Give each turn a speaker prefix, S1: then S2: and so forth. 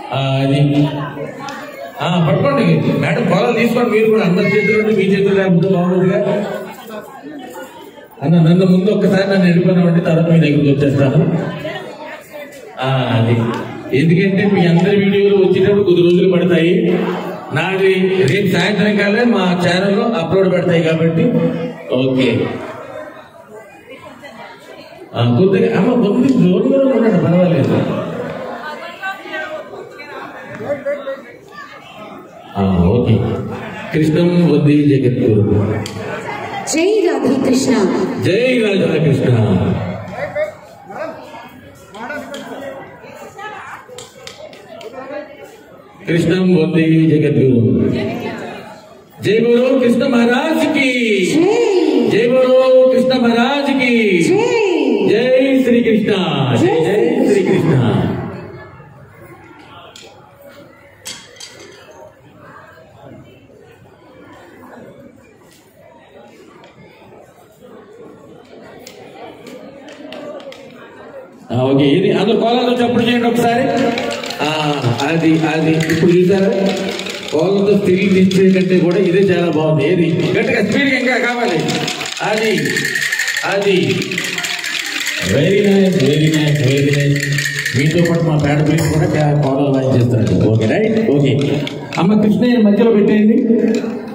S1: ఆ, అది ఆ, పట్టుకోండి మేడం పొలాలు తీసుకోండి మీరు కూడా అందరి చేతులు ఉండి మీ చేతులు లేకపోతే బాగుంటుందిగా అన్న నన్ను ముందు ఒక్కసారి నన్ను వెళ్ళిపోయినామంటే తర్వాత మీ దగ్గరికి వచ్చేస్తాను ఆ, అది ఎందుకంటే మీ అందరి వీడియోలు వచ్చేటప్పుడు కొద్ది రోజులు పడతాయి నాది రేపు సాయంత్రం కాలే మా ఛానల్లో అప్లోడ్ పెడతాయి కాబట్టి ఓకే ఆ, కొద్దిగా అమ్మ కొద్దిగా దూరంగా ఉండండి పర్వాలేదు ఆ, ఓకే కృష్ణం వద్ది జగద్గురు
S2: జై రాధాకృష్ణ
S1: జై రాధాకృష్ణ కృష్ణం వద్ది జగద్గురు జై బోలో కృష్ణ మహారాజ్ కి
S2: జై
S1: జై బోలో కృష్ణ మహారాజ్ కి
S2: జై
S1: జై శ్రీకృష్ణ జై జై శ్రీకృష్ణ ఆ, ఓకే ఇది అందరు కోళ్ళతో చప్పుడు చేయండి ఒకసారి ఆ, అది అది ఇప్పుడు చూసారా కోళ్ళతో స్టిల్ తీసే కంటే కూడా ఇదే చాలా బాగుంది ఏది గట్టిగా స్పీడ్ ఇంకా కావాలి అది అది very nice very nice very nice మీతో పాటు మా పేడ పీస్ కూడా కోడలు వాయించేస్తారు ఓకే రైట్ ఓకే అమ్మ కృష్ణయ్య మధ్యలో పెట్టేయండి